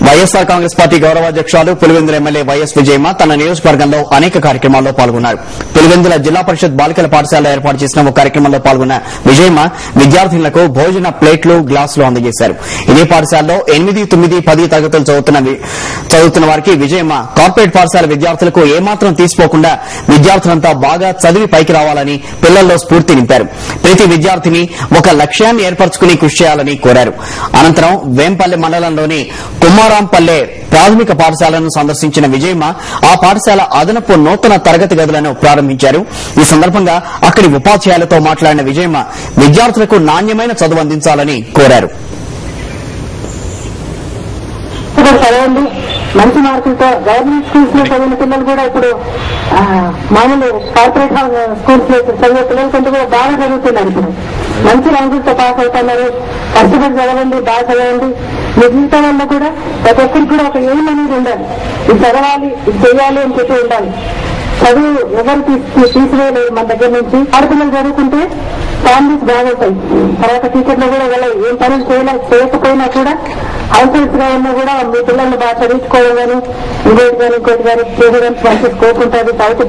YSR Congress party గౌరవాధ్యక్షురాలు Pulivendula MLA YS Vijayamma తన నియోజకవర్గంలో అనేక కార్యక్రమాల్లో పాల్గొన్నారు పులివెందుల జిల్లా పరిషత్ బాలికల పాఠశాల ఏర్పాటు చేసిన ఒక కార్యక్రమంలో పాల్గొన్న విజయమ్మ విద్యార్థినులకు భోజన ప్లేట్లు గ్లాసులు అందజేశారు ఇదే పాఠశాలలో ఎనిమిది తొమ్మిది పది తరగతులు చదువుతున్న వి- చదువుతున్న వారికి విజయమ్మ కార్పొరేట్ పాఠశాల విద్యార్థులకు ఏమాత్రం తీసిపోకుండా విద్యార్థులంతా బాగా చదివి పైకి రావాలని పిల్లల్లో స్ఫూర్తి నింపారు ప్రతి విద్యార్థిని ఒక లక్ష్యాన్ని ఏర్పరచుకుని కృషి చేయాలని కోరారు అనంతరం వేంపల్లె మండలంలోని కుమ్మారాంపల్లె ప్రాథమిక పాఠశాలను సందర్శించిన విజయమ్మ ఆ పాఠశాల అదనపు నూతన తరగతి గదులను ప్రారంభించారు ఈ సందర్భంగా అక్కడి ఉపాధ్యాయులతో మాట్లాడిన విజయమ్మ విద్యార్థులకు నాణ్యమైన చదువు అందించాలని కోరారు ఇప్పుడు చదవండి మంచి మార్కులతో గవర్నమెంట్ స్కూల్స్ లో చదివిన పిల్లలు కూడా ఇప్పుడు ఆ, మామూలు కార్పొరేట్ స్కూల్స్ లో చదివే పిల్లల కంటే కూడా బాగా చదువుతున్నారు ఇప్పుడు మంచి ర్యాంకులతో పాస్ అవుతున్నారు కష్టపడి చదవండి బాగా చదవండి మీ జీవితంలో కూడా ప్రతి ఒక్కరికి కూడా ఒక ఎయిమ్ అనేది ఉండాలి ఇది చదవాలి ఇది చేయాలి అని చెప్పి ఉండాలి చదువు ఎవరు తీసి తీసివేయలేరు మన దగ్గర నుంచి ఆడపిల్లలు చదువుకుంటే ఫ్యామిలీస్ బాగుంటాయి తర్వాత టీచర్లు కూడా వాళ్ళ ఏం పనులు చేయలే చేయకపోయినా కూడా హౌస్ వైఫ్ గా ఉన్నా కూడా మీ పిల్లల్ని బాగా చదివించుకోవడం కానీ ఇంకోటి కానీ ఇంకోటి కానీ చేయడానికి మంచి స్కోప్ ఉంటుంది కాబట్టి